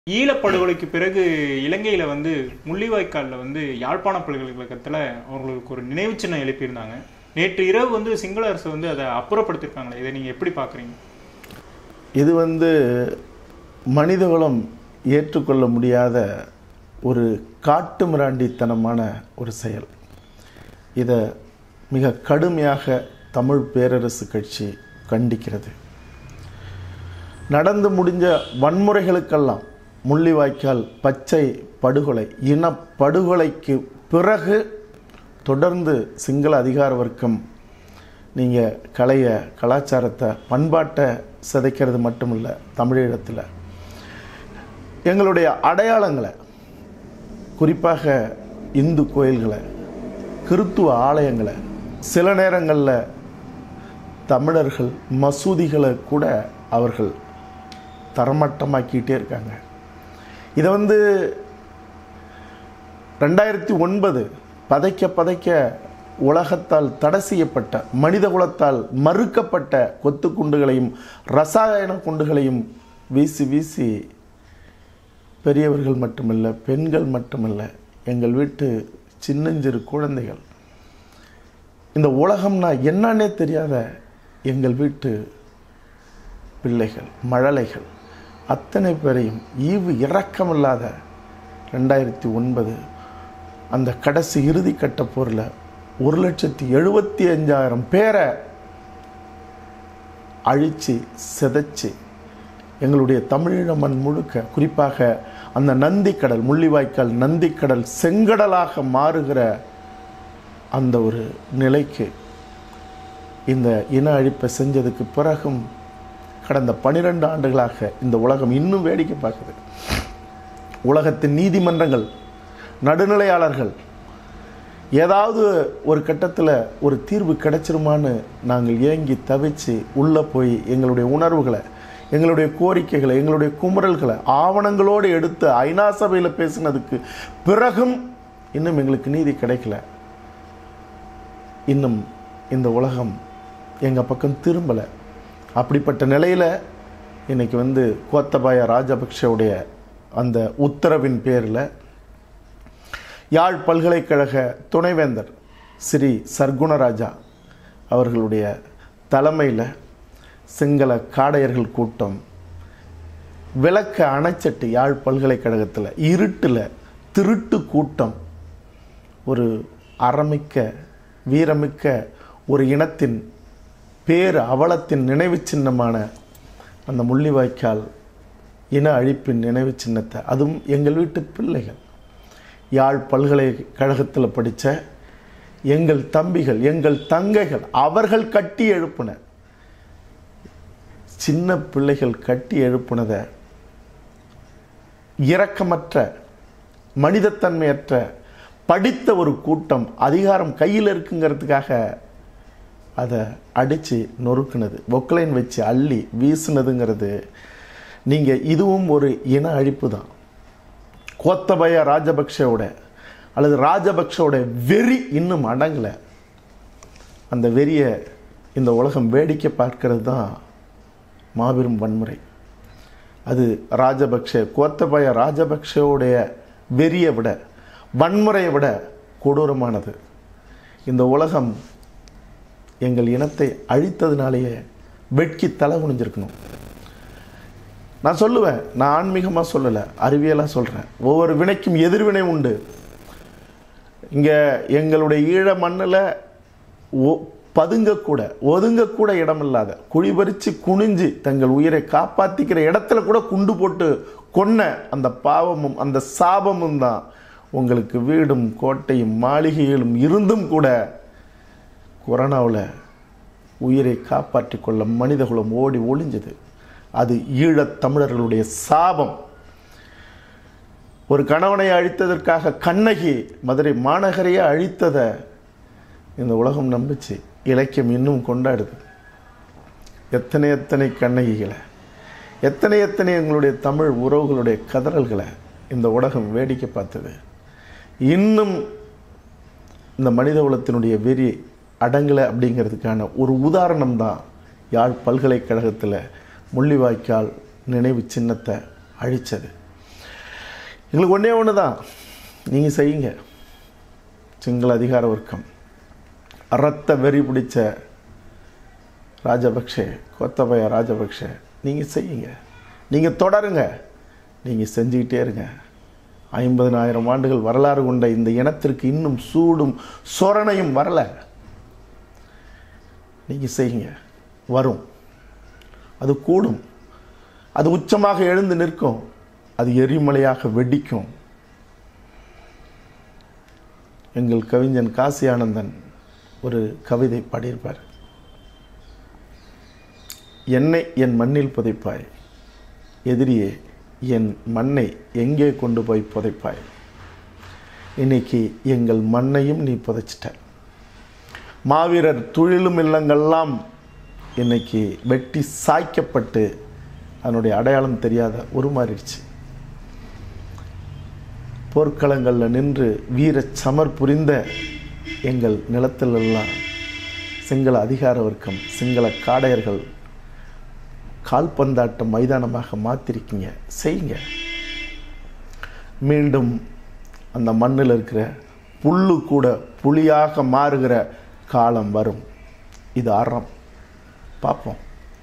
ஈழப்படுகொலைக்கு பிறகு இலங்கையில வந்து முள்ளிவாய்க்கால்ல வந்து யாழ்ப்பாண பல்கலைக்கழகத்துல அவங்களுக்கு ஒரு நினைவு சின்னம் எழுப்பியிருந்தாங்க நேற்று இரவு வந்து சிங்கள அரசு வந்து அதை அப்புறப்படுத்திருக்காங்களே இதை நீங்க எப்படி பாக்குறீங்க இது வந்து மனிதகுலம் ஏற்றுக்கொள்ள முடியாத ஒரு காட்டு மிராண்டித்தனமான ஒரு செயல் இதை மிக கடுமையாக தமிழ் பேரரசு கட்சி கண்டிக்கிறது நடந்து முடிஞ்ச வன்முறைகளுக்கெல்லாம் முள்ளிவாய்க்கால் பச்சை படுகொலை இன படுகொலைக்கு பிறகு தொடர்ந்து சிங்கள அதிகார வர்க்கம் நீங்கள் கலையை கலாச்சாரத்தை பண்பாட்டை சிதைக்கிறது மட்டுமில்ல தமிழீழத்தில் எங்களுடைய அடையாளங்களை குறிப்பாக இந்து கோயில்களை கிறித்துவ ஆலயங்களை சில நேரங்களில் தமிழர்கள் மசூதிகளை கூட அவர்கள் தரமட்டமாக்கிட்டே இருக்காங்க இதை வந்து ரெண்டாயிரத்தி ஒன்பது பதைக்க பதைக்க உலகத்தால் தடை செய்யப்பட்ட மனித குலத்தால் மறுக்கப்பட்ட கொத்து குண்டுகளையும் ரசாயன குண்டுகளையும் வீசி வீசி பெரியவர்கள் மட்டுமல்ல பெண்கள் மட்டுமல்ல எங்கள் வீட்டு சின்னஞ்சிறு குழந்தைகள் இந்த உலகம்னா என்னன்னே தெரியாத எங்கள் வீட்டு பிள்ளைகள் மழலைகள் அத்தனை பேரையும் ஈவு இரக்கமில்லாத ரெண்டாயிரத்தி ஒன்பது அந்த கடைசி இறுதி கட்ட போரில் ஒரு லட்சத்தி எழுபத்தி அஞ்சாயிரம் பேரை அழித்து சிதைச்சு எங்களுடைய தமிழீழ மண் முழுக்க குறிப்பாக அந்த நந்திக்கடல் முள்ளிவாய்க்கால் நந்திக்கடல் செங்கடலாக மாறுகிற அந்த ஒரு நிலைக்கு இந்த இன அழிப்பை செஞ்சதுக்கு பிறகும் கடந்த பனிரெண்டு ஆண்டுகளாக இந்த உலகம் இன்னும் வேடிக்கை பார்க்குது உலகத்தின் நீதிமன்றங்கள் நடுநிலையாளர்கள் ஏதாவது ஒரு கட்டத்தில் ஒரு தீர்வு கிடைச்சிருமான்னு நாங்கள் ஏங்கி தவிச்சு உள்ளே போய் எங்களுடைய உணர்வுகளை எங்களுடைய கோரிக்கைகளை எங்களுடைய குமுறல்களை ஆவணங்களோடு எடுத்து ஐநா சபையில் பேசினதுக்கு பிறகும் இன்னும் எங்களுக்கு நீதி கிடைக்கல இன்னும் இந்த உலகம் எங்கள் பக்கம் திரும்பலை அப்படிப்பட்ட நிலையில் இன்னைக்கு வந்து கோத்தபாய ராஜபக்ஷவுடைய அந்த உத்தரவின் பேரில் யாழ் பல்கலைக்கழக துணைவேந்தர் ஸ்ரீ சர்க்குணராஜா அவர்களுடைய தலைமையில் சிங்கள காடையர்கள் கூட்டம் விளக்க அணைச்சட்டு யாழ் பல்கலைக்கழகத்தில் இருட்டில் திருட்டு கூட்டம் ஒரு அறமிக்க வீரமிக்க ஒரு இனத்தின் பேர் அவலத்தின் நினைவு சின்னமான அந்த முள்ளிவாய்க்கால் இன அழிப்பின் நினைவு சின்னத்தை அதுவும் எங்கள் வீட்டு பிள்ளைகள் யாழ் பல்கலைக்கழகத்தில் படித்த எங்கள் தம்பிகள் எங்கள் தங்கைகள் அவர்கள் கட்டி எழுப்பின சின்ன பிள்ளைகள் கட்டி எழுப்புனதை இரக்கமற்ற மனிதத்தன்மையற்ற படித்த ஒரு கூட்டம் அதிகாரம் கையில் இருக்குங்கிறதுக்காக அதை அடித்து நொறுக்குனது பொக்லைன் வச்சு அள்ளி வீசுனதுங்கிறது நீங்கள் இதுவும் ஒரு இன அழிப்பு தான் கோத்தபய ராஜபக்ஷவோட அல்லது ராஜபக்ஷவோட வெறி இன்னும் அடங்கலை அந்த வெறியை இந்த உலகம் வேடிக்கை பார்க்கிறது தான் மாபெரும் வன்முறை அது ராஜபக்ஷ கோத்தபய ராஜபக்ஷவுடைய வெறியை விட வன்முறையை விட கொடூரமானது இந்த உலகம் எங்கள் இனத்தை அழித்ததுனாலேயே வெட்கி தலை குனிஞ்சிருக்கணும் நான் சொல்லுவேன் நான் ஆன்மீகமாக சொல்லலை அறிவியலாக சொல்கிறேன் ஒவ்வொரு வினைக்கும் எதிர்வினை உண்டு இங்கே எங்களுடைய ஈழ மண்ணில் ஒ பதுங்கக்கூட ஒதுங்கக்கூட இடமில்லாத குழிபறித்து குனிஞ்சு தங்கள் உயிரை காப்பாற்றிக்கிற இடத்துல கூட குண்டு போட்டு கொன்ன அந்த பாவமும் அந்த சாபமும் தான் உங்களுக்கு வீடும் கோட்டையும் மாளிகைகளும் இருந்தும் கூட கொரோனாவில் உயிரை காப்பாற்றி கொள்ள மனிதகுலம் ஓடி ஒளிஞ்சது அது ஈழத் தமிழர்களுடைய சாபம் ஒரு கணவனை அழித்ததற்காக கண்ணகி மதுரை மாநகரையே அழித்ததை இந்த உலகம் நம்பிச்சு இலக்கியம் இன்னும் கொண்டாடுது எத்தனை எத்தனை கண்ணகிகளை எத்தனை எத்தனை எங்களுடைய தமிழ் உறவுகளுடைய கதறல்களை இந்த உலகம் வேடிக்கை பார்த்தது இன்னும் இந்த மனித குலத்தினுடைய வெறி அடங்கலை அப்படிங்கிறதுக்கான ஒரு உதாரணம் தான் யாழ் பல்கலைக்கழகத்தில் முள்ளிவாய்க்கால் நினைவு சின்னத்தை அழித்தது எங்களுக்கு ஒன்றே ஒன்று தான் நீங்கள் செய்யுங்க சிங்கள அதிகார வர்க்கம் அறத்த வெறி பிடிச்ச ராஜபக்ஷே கோத்தபய ராஜபக்ஷே நீங்கள் செய்யுங்க நீங்கள் தொடருங்க நீங்கள் செஞ்சுக்கிட்டே இருங்க ஐம்பதனாயிரம் ஆண்டுகள் வரலாறு கொண்ட இந்த இனத்திற்கு இன்னும் சூடும் சொரணையும் வரல நீங்கள் செய்யுங்க வரும் அது கூடும் அது உச்சமாக எழுந்து நிற்கும் அது எரிமலையாக வெடிக்கும் எங்கள் கவிஞன் காசி ஆனந்தன் ஒரு கவிதை பாடியிருப்பார் என்னை என் மண்ணில் புதைப்பாய் எதிரியே என் மண்ணை எங்கே கொண்டு போய் புதைப்பாய் இன்னைக்கு எங்கள் மண்ணையும் நீ புதைச்சிட்ட மாவீரர் துழிலும் இல்லங்கள்லாம் இன்னைக்கு வெட்டி சாய்க்கப்பட்டு அதனுடைய அடையாளம் தெரியாத உருமாறிடுச்சு போர்க்களங்களில் நின்று வீர சமர் புரிந்த எங்கள் நிலத்திலெல்லாம் சிங்கள அதிகார வர்க்கம் சிங்கள காடையர்கள் கால்பந்தாட்ட மைதானமாக மாற்றிருக்கீங்க செய்யுங்க மீண்டும் அந்த மண்ணில் இருக்கிற புல்லு கூட புலியாக மாறுகிற காலம் வரும் இது அறம் பார்ப்போம்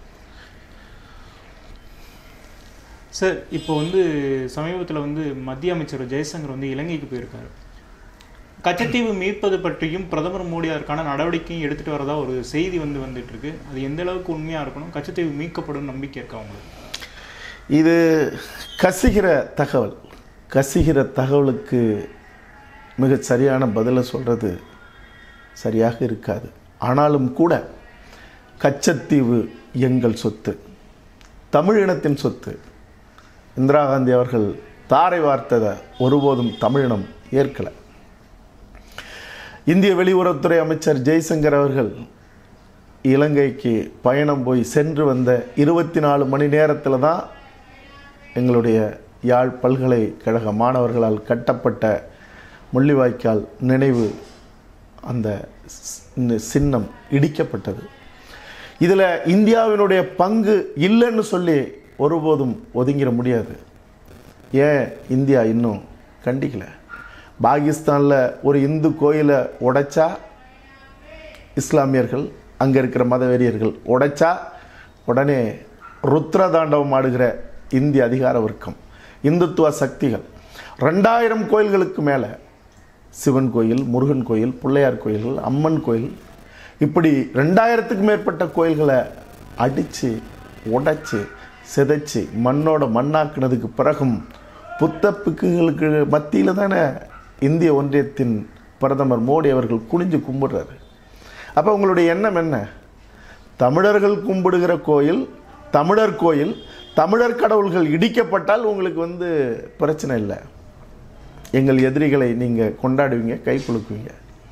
சார் இப்போ வந்து சமீபத்தில் வந்து மத்திய அமைச்சர் ஜெய்சங்கர் வந்து இலங்கைக்கு போயிருக்காரு கச்சத்தீவு மீட்பது பற்றியும் பிரதமர் மோடி அதற்கான நடவடிக்கையும் எடுத்துட்டு வரதா ஒரு செய்தி வந்து வந்துட்டு இருக்கு அது எந்த அளவுக்கு உண்மையா இருக்கணும் கச்சத்தீவு மீட்கப்படும் நம்பிக்கை இருக்கா உங்களுக்கு இது கசிகிற தகவல் கசிகிற தகவலுக்கு மிகச் சரியான பதிலை சொல்கிறது சரியாக இருக்காது ஆனாலும் கூட கச்சத்தீவு எங்கள் சொத்து தமிழ் இனத்தின் சொத்து இந்திரா காந்தி அவர்கள் தாரை வார்த்ததை ஒருபோதும் தமிழினம் ஏற்கலை இந்திய வெளியுறவுத்துறை அமைச்சர் ஜெய்சங்கர் அவர்கள் இலங்கைக்கு பயணம் போய் சென்று வந்த இருபத்தி நாலு மணி நேரத்தில் தான் எங்களுடைய யாழ் பல்கலைக்கழக மாணவர்களால் கட்டப்பட்ட முள்ளிவாய்க்கால் நினைவு அந்த சி- சின்னம் இடிக்கப்பட்டது இதில் இந்தியாவினுடைய பங்கு இல்லைன்னு சொல்லி ஒருபோதும் ஒதுங்கிட முடியாது ஏன் இந்தியா இன்னும் கண்டிக்கல பாகிஸ்தானில் ஒரு இந்து கோயிலை உடைச்சா இஸ்லாமியர்கள் அங்கே இருக்கிற மதவெறியர்கள் உடைச்சா உடனே ருத்ரதாண்டவம் ஆடுகிற இந்திய அதிகார வர்க்கம் இந்துத்துவ சக்திகள் ரெண்டாயிரம் கோயில்களுக்கு மேலே சிவன் கோயில் முருகன் கோயில் பிள்ளையார் கோயில்கள் அம்மன் கோயில் இப்படி ரெண்டாயிரத்துக்கு மேற்பட்ட கோயில்களை அடித்து உடைச்சு சிதைச்சு மண்ணோட மண்ணாக்குனதுக்கு பிறகும் புத்த பிக்குகளுக்கு மத்தியில் தானே இந்திய ஒன்றியத்தின் பிரதமர் மோடி அவர்கள் குனிஞ்சு கும்பிடுறாரு அப்போ உங்களுடைய எண்ணம் என்ன தமிழர்கள் கும்பிடுகிற கோயில் தமிழர் கோயில் தமிழர் கடவுள்கள் இடிக்கப்பட்டால் உங்களுக்கு வந்து பிரச்சனை இல்லை எங்கள் எதிரிகளை நீங்கள் கொண்டாடுவீங்க கை குலுக்குவீங்க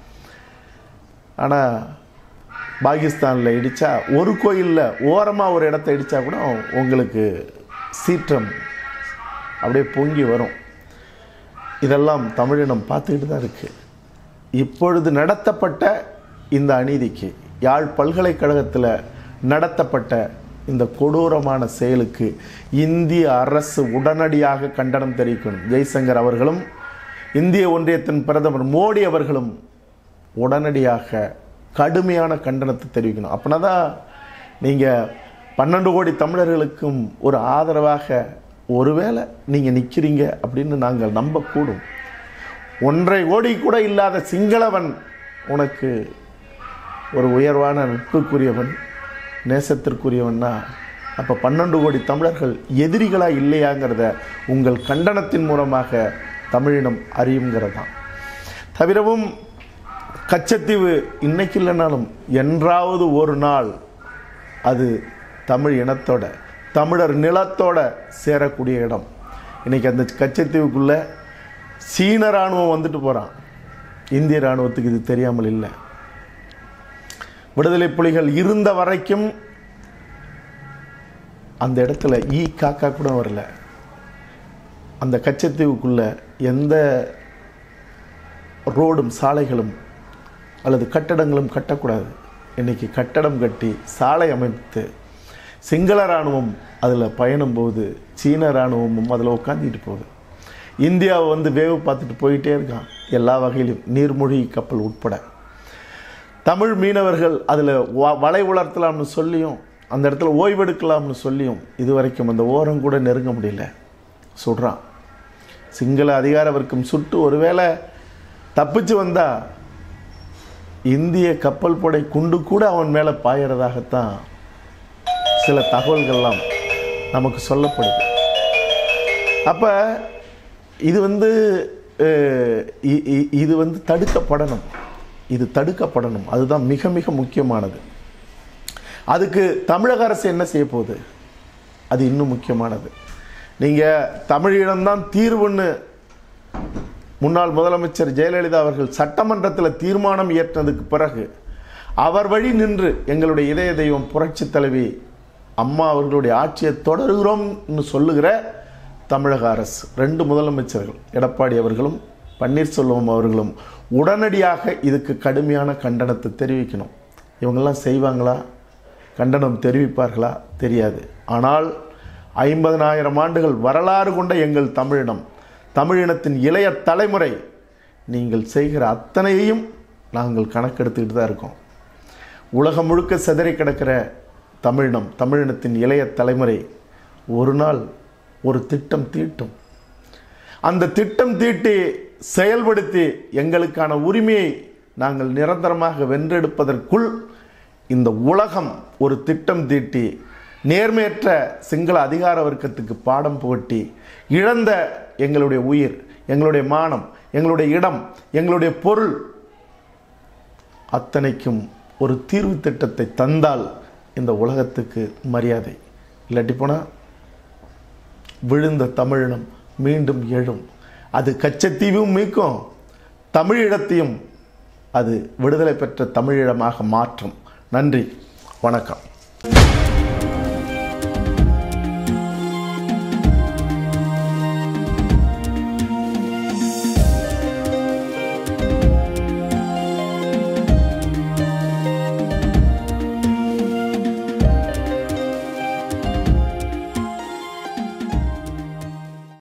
ஆனால் பாகிஸ்தானில் இடித்தா ஒரு கோயிலில் ஓரமாக ஒரு இடத்த இடித்தா கூட உங்களுக்கு சீற்றம் அப்படியே பொங்கி வரும் இதெல்லாம் தமிழினம் பார்த்துக்கிட்டு தான் இருக்குது இப்பொழுது நடத்தப்பட்ட இந்த அநீதிக்கு யாழ் பல்கலைக்கழகத்தில் நடத்தப்பட்ட இந்த கொடூரமான செயலுக்கு இந்திய அரசு உடனடியாக கண்டனம் தெரிவிக்கணும் ஜெய்சங்கர் அவர்களும் இந்திய ஒன்றியத்தின் பிரதமர் மோடி அவர்களும் உடனடியாக கடுமையான கண்டனத்தை தெரிவிக்கணும் அப்படின்னா தான் நீங்கள் பன்னெண்டு கோடி தமிழர்களுக்கும் ஒரு ஆதரவாக ஒருவேளை நீங்கள் நிற்கிறீங்க அப்படின்னு நாங்கள் நம்பக்கூடும் ஒன்றரை கோடி கூட இல்லாத சிங்களவன் உனக்கு ஒரு உயர்வான நட்புக்குரியவன் நேசத்திற்குரியவன்னா அப்போ பன்னெண்டு கோடி தமிழர்கள் எதிரிகளா இல்லையாங்கிறத உங்கள் கண்டனத்தின் மூலமாக தமிழினம் அறியுங்கிறதான் தவிரவும் கச்சத்தீவு இன்னைக்கு இல்லைனாலும் என்றாவது ஒரு நாள் அது தமிழ் இனத்தோட தமிழர் நிலத்தோட சேரக்கூடிய இடம் இன்னைக்கு அந்த கச்சத்தீவுக்குள்ள சீன இராணுவம் வந்துட்டு போகிறான் இந்திய இராணுவத்துக்கு இது தெரியாமல் இல்லை விடுதலை புலிகள் இருந்த வரைக்கும் அந்த இடத்துல ஈ காக்கா கூட வரல அந்த கச்சத்தீவுக்குள்ள எந்த ரோடும் சாலைகளும் அல்லது கட்டடங்களும் கட்டக்கூடாது இன்னைக்கு கட்டடம் கட்டி சாலை அமைத்து சிங்கள இராணுவம் அதில் பயணம் போகுது சீன இராணுவமும் அதில் உட்காந்துட்டு போகுது இந்தியாவை வந்து வேவு பார்த்துட்டு போயிட்டே இருக்கான் எல்லா வகையிலும் நீர்மூழ்கி கப்பல் உட்பட தமிழ் மீனவர்கள் அதில் வலை உலர்த்தலாம்னு சொல்லியும் அந்த இடத்துல ஓய்வெடுக்கலாம்னு சொல்லியும் இதுவரைக்கும் அந்த ஓரம் கூட நெருங்க முடியல சுடுறான் சிங்கள அதிகார வர்க்கம் சுட்டு ஒருவேளை தப்பிச்சு வந்தா இந்திய கப்பல் படை குண்டு கூட அவன் மேலே பாயறதாகத்தான் சில தகவல்கள்லாம் நமக்கு சொல்லப்படுது அப்போ இது வந்து அஹ், இ- இ- இது வந்து தடுக்கப்படணும் இது தடுக்கப்படணும் அதுதான் மிக மிக முக்கியமானது அதுக்கு தமிழக அரசு என்ன செய்ய போகுது அது இன்னும் முக்கியமானது நீங்கள் தமிழீழம்தான் தீர்வுன்னு முன்னாள் முதலமைச்சர் ஜெயலலிதா அவர்கள் சட்டமன்றத்தில் தீர்மானம் இயற்றினதுக்கு பிறகு அவர் வழி நின்று எங்களுடைய இதய தெய்வம் புரட்சி தலைவி அம்மா அவர்களுடைய ஆட்சியை தொடர்கிறோம்னு சொல்லுகிற தமிழக அரசு ரெண்டு முதலமைச்சர்கள் எடப்பாடி அவர்களும் பன்னீர்செல்வம் அவர்களும் உடனடியாக இதுக்கு கடுமையான கண்டனத்தை தெரிவிக்கணும் இவங்கெல்லாம் செய்வாங்களா கண்டனம் தெரிவிப்பார்களா தெரியாது ஆனால் ஐம்பதனாயிரம் ஆண்டுகள் வரலாறு கொண்ட எங்கள் தமிழினம் தமிழினத்தின் இளைய தலைமுறை நீங்கள் செய்கிற அத்தனையையும் நாங்கள் கணக்கெடுத்துக்கிட்டு தான் இருக்கோம் உலகம் முழுக்க சிதறி கிடக்கிற தமிழினம் தமிழினத்தின் இளைய தலைமுறை ஒரு நாள் ஒரு திட்டம் தீட்டும் அந்த திட்டம் தீட்டி செயல்படுத்தி எங்களுக்கான உரிமையை நாங்கள் நிரந்தரமாக வென்றெடுப்பதற்குள் இந்த உலகம் ஒரு திட்டம் தீட்டி நேர்மையற்ற சிங்கள அதிகார வர்க்கத்துக்கு பாடம் புகட்டி இழந்த எங்களுடைய உயிர் எங்களுடைய மானம் எங்களுடைய இடம் எங்களுடைய பொருள் அத்தனைக்கும் ஒரு தீர்வு திட்டத்தை தந்தால் இந்த உலகத்துக்கு மரியாதை இல்லாட்டி போனால் விழுந்த தமிழினம் மீண்டும் எழும் அது கச்சத்தீவும் மீட்கும் தமிழீழத்தையும் அது விடுதலை பெற்ற தமிழீழமாக மாற்றும் நன்றி வணக்கம்